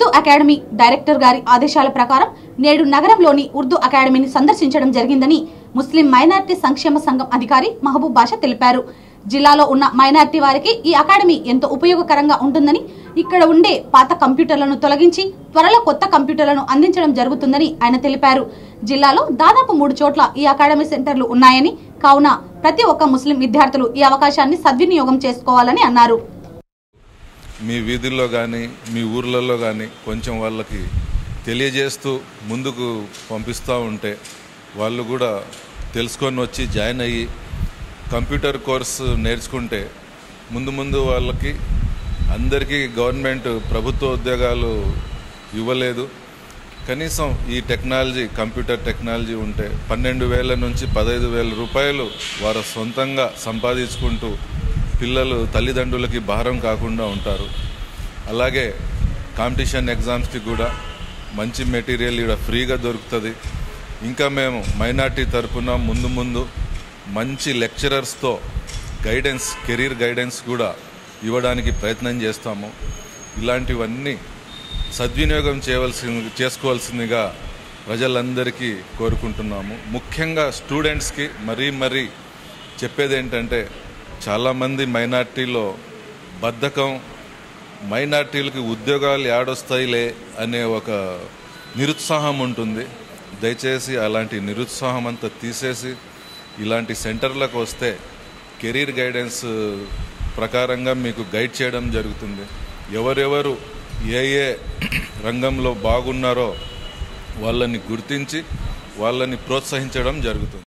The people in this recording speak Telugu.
ఉర్దూ అకాడమీ డైరెక్టర్ గారి ఆదేశాల ప్రకారం నేడు నగరంలోని ఉర్దూ అకాడమీని సందర్శించడం జరిగిందని ముస్లిం మైనార్టీ సంక్షేమ సంఘం అధికారి మహబూబ్ బాషా తెలిపారు జిల్లాలో ఉన్న మైనార్టీ వారికి ఈ అకాడమీ ఎంతో ఉపయోగకరంగా ఉంటుందని ఇక్కడ ఉండే పాత కంప్యూటర్లను తొలగించి త్వరలో కొత్త కంప్యూటర్లను అందించడం జరుగుతుందని ఆయన తెలిపారు జిల్లాలో దాదాపు మూడు చోట్ల ఈ అకాడమీ సెంటర్లు ఉన్నాయని కావున ప్రతి ఒక్క ముస్లిం విద్యార్థులు ఈ అవకాశాన్ని సద్వినియోగం చేసుకోవాలని అన్నారు మీ వీధుల్లో కానీ మీ ఊర్లలో కానీ కొంచెం వాళ్ళకి తెలియజేస్తూ ముందుకు పంపిస్తూ ఉంటే వాళ్ళు కూడా తెలుసుకొని వచ్చి జాయిన్ అయ్యి కంప్యూటర్ కోర్సు నేర్చుకుంటే ముందు ముందు వాళ్ళకి అందరికీ గవర్నమెంట్ ప్రభుత్వ ఉద్యోగాలు ఇవ్వలేదు కనీసం ఈ టెక్నాలజీ కంప్యూటర్ టెక్నాలజీ ఉంటే పన్నెండు వేల నుంచి పదహైదు వేల రూపాయలు వారు సొంతంగా సంపాదించుకుంటూ పిల్లలు తల్లిదండ్రులకి భారం కాకుండా ఉంటారు అలాగే కాంపిటీషన్ ఎగ్జామ్స్కి కూడా మంచి మెటీరియల్ ఇక్కడ ఫ్రీగా దొరుకుతుంది ఇంకా మేము మైనార్టీ తరపున ముందు ముందు మంచి లెక్చరర్స్తో గైడెన్స్ కెరీర్ గైడెన్స్ కూడా ఇవ్వడానికి ప్రయత్నం చేస్తాము ఇలాంటివన్నీ సద్వినియోగం చేయవలసి చేసుకోవాల్సిందిగా ప్రజలందరికీ కోరుకుంటున్నాము ముఖ్యంగా స్టూడెంట్స్కి మరీ మరీ చెప్పేది ఏంటంటే చాలామంది మైనార్టీలో బద్ధకం మైనార్టీలకి ఉద్యోగాలు ఏడొస్తాయిలే అనే ఒక నిరుత్సాహం ఉంటుంది దయచేసి అలాంటి నిరుత్సాహం అంతా తీసేసి ఇలాంటి సెంటర్లకు వస్తే కెరీర్ గైడెన్స్ ప్రకారంగా మీకు గైడ్ చేయడం జరుగుతుంది ఎవరెవరు ఏ ఏ రంగంలో బాగున్నారో వాళ్ళని గుర్తించి వాళ్ళని ప్రోత్సహించడం జరుగుతుంది